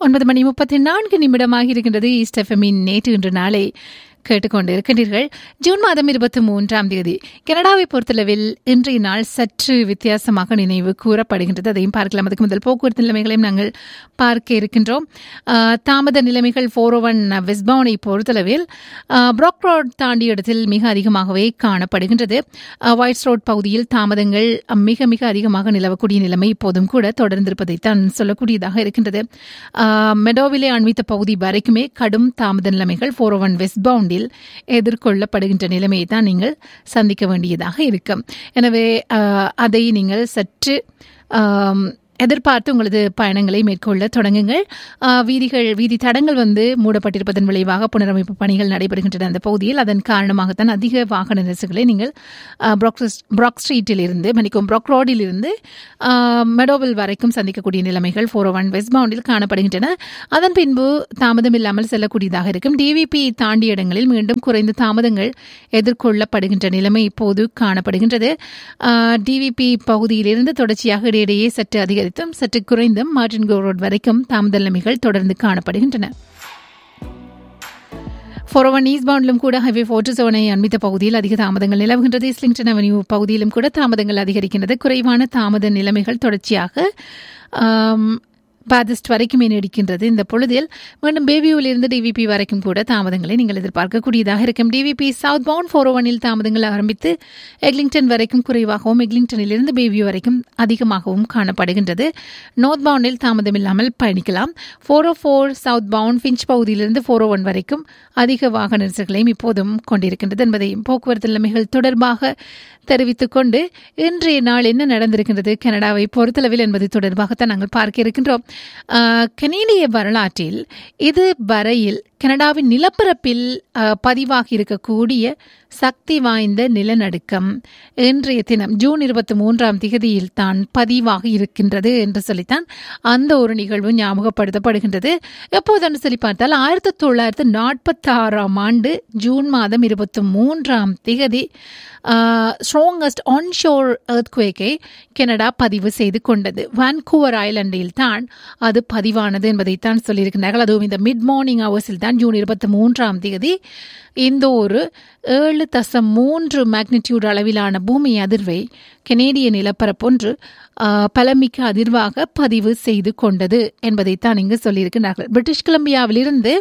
ஒன்பது மணி முப்பத்தி நான்கு நிமிடமாக இருக்கின்றது ஈஸ்ட் எஃப்எம்மின் நேற்று இன்று நாளை கேட்டுக்கொண்டு இருக்கின்றீர்கள் ஜூன் மாதம் இருபத்தி மூன்றாம் தேதி கனடாவை பொறுத்தளவில் இன்றைய நாள் சற்று வித்தியாசமாக நினைவு கூறப்படுகின்றது அதையும் பார்க்கலாம் அதுக்கு முதல் போக்குவரத்து நிலைமைகளையும் நாங்கள் பார்க்க இருக்கின்றோம் ஆஹ், தாமத நிலைமைகள் ஃபோர் ஒன் வெஸ்பவுனை பொறுத்தளவில் ஆஹ், ப்ராக் ரோட் தாண்டிய இடத்தில் மிக அதிகமாகவே காணப்படுகின்றது ஆஹ், ஒயிட்ஸ் ரோட் பகுதியில் தாமதங்கள் மிக மிக அதிகமாக நிலவக்கூடிய நிலைமை இப்போதும் கூட தொடர்ந்திருப்பதைத்தான் சொல்லக்கூடியதாக இருக்கின்றது ஆஹ், மெடோவிலே அண்மித்த பகுதி வரைக்குமே கடும் தாமத நிலைமைகள் ஃபோர் ஒன் வெஸ்ட் பவுண்டில் எதிர்கொள்ளப்படுகின்ற நிலைமையை தான் நீங்கள் சந்திக்க வேண்டியதாக இருக்கும் எனவே ஆஹ், அதை நீங்கள் சற்று ஆம், எதிர்பார்த்து உங்களது பயணங்களை மேற்கொள்ள தொடங்குங்கள் ஆஹ், வீதிகள் வீதி தடங்கள் வந்து மூடப்பட்டிருப்பதன் விளைவாக புனரமைப்பு பணிகள் நடைபெறுகின்றன அந்த பகுதியில் அதன் காரணமாகத்தான் அதிக வாகன நெரிசல்களை நீங்கள் ஆஹ், ப்ராக் ப்ராக் ஸ்ட்ரீட்டில் இருந்து மன்னிக்கும் ப்ராக் ரோடில் இருந்து ஆஹ், மெடோவில் வரைக்கும் சந்திக்கக்கூடிய நிலைமைகள் ஃபோர் ஒன் வெஸ்ட் பவுண்டில் காணப்படுகின்றன அதன் பின்பு தாமதம் இல்லாமல் செல்லக்கூடியதாக இருக்கும் டிவிபி தாண்டிய இடங்களில் மீண்டும் குறைந்த தாமதங்கள் எதிர்கொள்ளப்படுகின்ற நிலைமை இப்போது காணப்படுகின்றது டிவிபி பகுதியிலிருந்து தொடர்ச்சியாக இடையிடையே சற்று அதிகரித்தும் சற்று குறைந்தும் மார்டின் கோ ரோட் வரைக்கும் தாமத நிலைமைகள் தொடர்ந்து காணப்படுகின்றன ஃபோர் ஒன் ஈஸ்ட் பவுண்டிலும் கூட ஹைவே ஃபோர்ட்டு செவனை அண்மித்த பகுதியில் அதிக தாமதங்கள் நிலவுகின்றது இஸ்லிங்டன் அவென்யூ பகுதியிலும் கூட தாமதங்கள் அதிகரிக்கின்றது குறைவான தாமத நிலைமைகள் தொடர்ச்சியாக ஆம், பாதிஸ்ட் வரைக்குமே நீடிக்கின்றது இந்த பொழுதில் மீண்டும் பேபியூவில் இருந்து டிவிபி வரைக்கும் கூட தாமதங்களை நீங்கள் எதிர்பார்க்கக்கூடியதாக இருக்கும் டிவிபி சவுத் பவுண்ட் ஃபோர் ஒனில் தாமதங்கள் ஆரம்பித்து எக்லிங்டன் வரைக்கும் குறைவாகவும் எக்லிங்டனில் இருந்து பேபியூ வரைக்கும் அதிகமாகவும் காணப்படுகின்றது நார்த் பவுண்டில் தாமதம் இல்லாமல் பயணிக்கலாம் four O four south bound Finch பகுதியிலிருந்து ஃபோர் ஓ ஒன் வரைக்கும் அதிக வாகன நெரிசல்களையும் இப்போதும் கொண்டிருக்கின்றது என்பதையும் போக்குவரத்து நிலைமைகள் தொடர்பாக தெரிவித்துக் கொண்டு இன்றைய நாள் என்ன நடந்திருக்கின்றது கனடாவை பொறுத்தளவில் என்பது தொடர்பாகத்தான் நாங்கள் பார்க்க இருக்கின்றோம் ஆஹ், கனேடிய வரலாற்றில் இது வரையில் கனடாவின் நிலப்பரப்பில் ஆஹ், பதிவாகி இருக்கக்கூடிய சக்தி வாய்ந்த நிலநடுக்கம் இன்றைய தினம் ஜூன் இருபத்தி மூன்றாம் திகதியில் தான் பதிவாகி இருக்கின்றது என்று சொல்லித்தான் அந்த ஒரு நிகழ்வு ஞாபகப்படுத்தப்படுகின்றது எப்போதுன்னு சொல்லி பார்த்தால் ஆயிரத்தி தொள்ளாயிரத்தி நாற்பத்தி ஆறாம் ஆண்டு ஜூன் மாதம் இருபத்தி மூன்றாம் திகதி ஸ்ட்ராங்கஸ்ட் ஆன்ஷோர் எர்த்குவேக்கை கனடா பதிவு செய்து கொண்டது வான்கூவர் ஐலண்டில் தான் அது பதிவானது என்பதைத்தான் சொல்லியிருக்கிறார்கள் அதுவும் இந்த மிட் மார்னிங் ஹவர்ஸில் தான் ஜூன் இருபத்தி மூன்றாம் தேதி இந்த ஒரு ஏழு தசம் மூன்று மேக்னிடியூட் அளவிலான பூமி அதிர்வை கனேடிய நிலப்பரப்பொன்று ஆஹ், பலமிக்க அதிர்வாக பதிவு செய்து கொண்டது என்பதைத்தான் இங்கு சொல்லியிருக்கிறார்கள் பிரிட்டிஷ் கொலம்பியாவிலிருந்து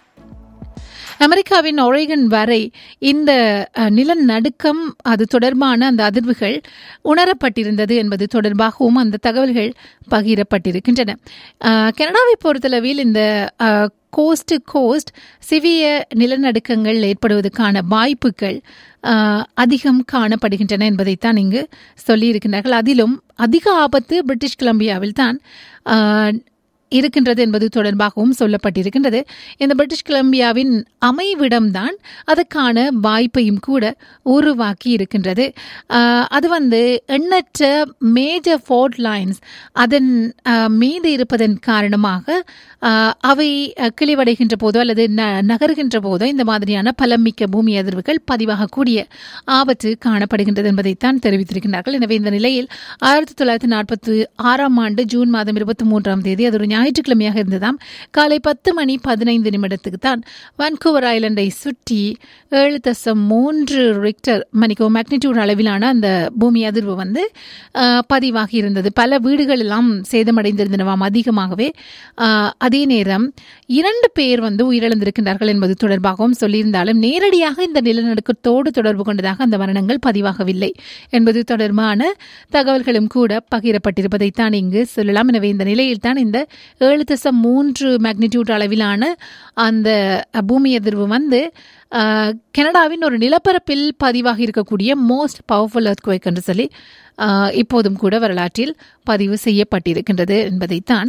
அமெரிக்காவின் ஒரேகன் வரை இந்த அஹ், நிலநடுக்கம் அது தொடர்பான அந்த அதிர்வுகள் உணரப்பட்டிருந்தது என்பது தொடர்பாகவும் அந்த தகவல்கள் பகிரப்பட்டிருக்கின்றன அஹ், கனடாவை பொறுத்தளவில் இந்த கோஸ்ட் கோஸ்ட் சிவிய நிலநடுக்கங்கள் ஏற்படுவதற்கான வாய்ப்புகள் அஹ், அதிகம் காணப்படுகின்றன என்பதைத்தான் இங்கு சொல்லியிருக்கின்றார்கள் அதிலும் அதிக ஆபத்து பிரிட்டிஷ் கொலம்பியாவில் தான் அஹ், இருக்கின்றது என்பது தொடர்பாகவும் சொல்லப்பட்டிருக்கின்றது இந்த பிரிட்டிஷ் கொலம்பியாவின் அமைவிடம்தான் அதற்கான வாய்ப்பையும் கூட உருவாக்கி இருக்கின்றது ஆஹ் அது வந்து எண்ணற்ற மேஜர் ஃபோர்ட் லைன்ஸ் அதன் ஆஹ் மீது இருப்பதன் காரணமாக ஆஹ் அவை அஹ், கிழிவடைகின்ற போதோ அல்லது ந- நகருகின்ற போதோ இந்த மாதிரியான பலமிக்க பூமி அதிர்வுகள் பதிவாகக்கூடிய ஆபத்து காணப்படுகின்றது என்பதைத்தான் தெரிவித்திருக்கிறார்கள் எனவே இந்த நிலையில் ஆயிரத்தி தொள்ளாயிரத்தி நாற்பத்தி ஆறாம் ஆண்டு ஜூன் மாதம் இருபத்தி மூன்றாம் தேதி அது ஒரு ஞாயிற்றுக்கிழமையாக இருந்ததாம் காலை பத்து மணி பதினைந்து நிமிடத்துக்கு தான் வான்கூவர் ஐலண்டை சுற்றி ஏழு தசம் மூன்று ரிக்டர் மணிக்கோ மேக்னிடியூட் அளவிலான அந்த பூமி அதிர்வு வந்து ஆஹ், பதிவாகி இருந்தது பல வீடுகள் எல்லாம் சேதமடைந்திருந்தனவாம் அதிகமாகவே ஆஹ், அதே நேரம் இரண்டு பேர் வந்து உயிரிழந்திருக்கின்றார்கள் என்பது தொடர்பாகவும் சொல்லியிருந்தாலும் நேரடியாக இந்த நிலநடுக்கத்தோடு தொடர்பு கொண்டதாக அந்த மரணங்கள் பதிவாகவில்லை என்பது தொடர்பான தகவல்களும் கூட பகிரப்பட்டிருப்பதைத்தான் இங்கு சொல்லலாம் எனவே இந்த நிலையில் தான் இந்த ஏழு தசம் மூன்று மேக்னிடியூட் அளவிலான அந்த பூமி அதிர்வு வந்து ஆஹ், கனடாவின் ஒரு நிலப்பரப்பில் பதிவாகி இருக்கக்கூடிய மோஸ்ட் பவர்ஃபுல் earthquake என்று சொல்லி ஆஹ், இப்போதும் கூட வரலாற்றில் பதிவு செய்யப்பட்டிருக்கின்றது என்பதைத்தான்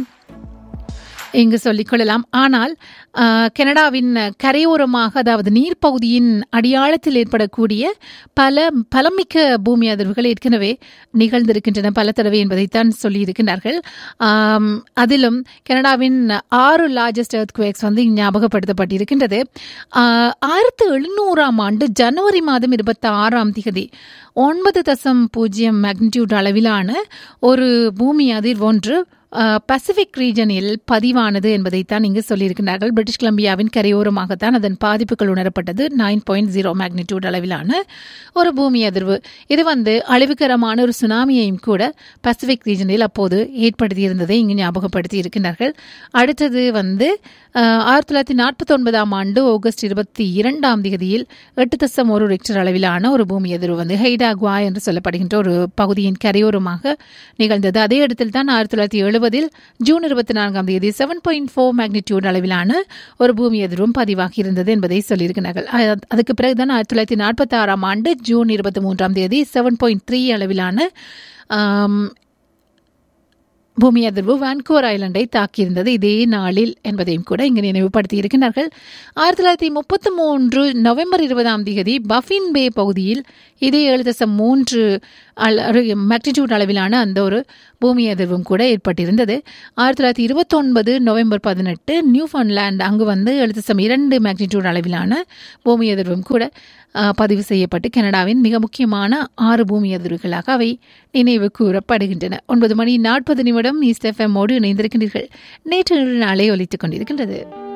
இங்கு சொல்லிக்கொள்ளலாம் ஆனால் ஆஹ், கனடாவின் கரையோரமாக அதாவது நீர்ப்பகுதியின் அடியாழத்தில் ஏற்படக்கூடிய பல பலமிக்க பூமி அதிர்வுகள் ஏற்கனவே நிகழ்ந்திருக்கின்றன பல தடவை என்பதைத்தான் சொல்லியிருக்கிறார்கள் ஆம், அதிலும் கனடாவின் ஆறு லார்ஜஸ்ட் earthquakes வந்து இங்கு ஞாபகப்படுத்தப்பட்டிருக்கின்றது ஆஹ், ஆயிரத்து எழுநூறாம் ஆண்டு ஜனவரி மாதம் இருபத்தி ஆறாம் திகதி ஒன்பது தசம் பூஜ்ஜியம் மேக்னிடியூட் அளவிலான ஒரு பூமி அதிர்வு ஒன்று அஹ், பசிபிக் ரீஜனில் பதிவானது என்பதைத்தான் இங்கு சொல்லியிருக்கிறார்கள் பிரிட்டிஷ் கொலம்பியாவின் கரையோரமாகத்தான் அதன் பாதிப்புகள் உணரப்பட்டது நைன் பாயிண்ட் ஜீரோ மேக்னிடியூட் அளவிலான ஒரு பூமி அதிர்வு இது வந்து அழிவுகரமான ஒரு சுனாமியையும் கூட பசிபிக் ரீஜனில் அப்போது ஏற்படுத்தியிருந்ததை இங்கு ஞாபகப்படுத்தி இருக்கின்றார்கள் அடுத்தது வந்து அஹ், ஆயிரத்தி தொள்ளாயிரத்தி நாற்பத்தி ஒன்பதாம் ஆண்டு ஆகஸ்ட் இருபத்தி இரண்டாம் தேதியில் எட்டு தசம் ஒரு ரிக்டர் அளவிலான ஒரு பூமி எதிர்வு வந்து ஹெய்டாகுவா என்று சொல்லப்படுகின்ற ஒரு பகுதியின் கரையோரமாக நிகழ்ந்தது அதே இடத்தில் தான் ஆயிரத்தி தொள்ளாயிரத்தி எழுபதில் ஜூன் இருபத்தி நான்காம் தேதி செவன் பாயிண்ட் ஃபோர் மேக்னிடியூட் அளவிலான ஒரு பூமி எதிர்வும் பதிவாகி இருந்தது என்பதை சொல்லியிருக்கிறார்கள் அ- அதுக்கு பிறகுதான் ஆயிரத்தி தொள்ளாயிரத்தி நாற்பத்தி ஆறாம் ஆண்டு ஜூன் இருபத்தி மூன்றாம் தேதி செவன் பாயிண்ட் த்ரீ அளவிலான ஆம், பூமி அதிர்வு வான்கூவர் ஐலண்டை தாக்கியிருந்தது இதே நாளில் என்பதையும் கூட இங்கு நினைவுபடுத்தி இருக்கிறார்கள் ஆயிரத்தி தொள்ளாயிரத்தி முப்பத்தி மூன்று நவம்பர் இருபதாம் தேதி பஃபின் பே பகுதியில் இதே ஏழு தசம் மூன்று மேக்னிடியூட் அளவிலான அந்த ஒரு பூமி அதிர்வும் கூட ஏற்பட்டிருந்தது ஆயிரத்தி தொள்ளாயிரத்தி இருபத்தொன்பது நவம்பர் பதினெட்டு நியூஃபவுண்ட்லேண்ட் அங்கு வந்து ஏழு தசம் இரண்டு மேக்னிடியூட் அளவிலான பூமி அதிர்வும் கூட அஹ், பதிவு செய்யப்பட்டு கனடாவின் மிக முக்கியமான ஆறு பூமி அதிர்வுகளாக அவை நினைவு கூறப்படுகின்றன ஒன்பது மணி நாற்பது நிமிடம் ஈஸ்ட் எஃப்எம்மோடு இணைந்திருக்கின்றீர்கள் நேற்று நாளே ஒலித்துக் கொண்டிருக்கின்றது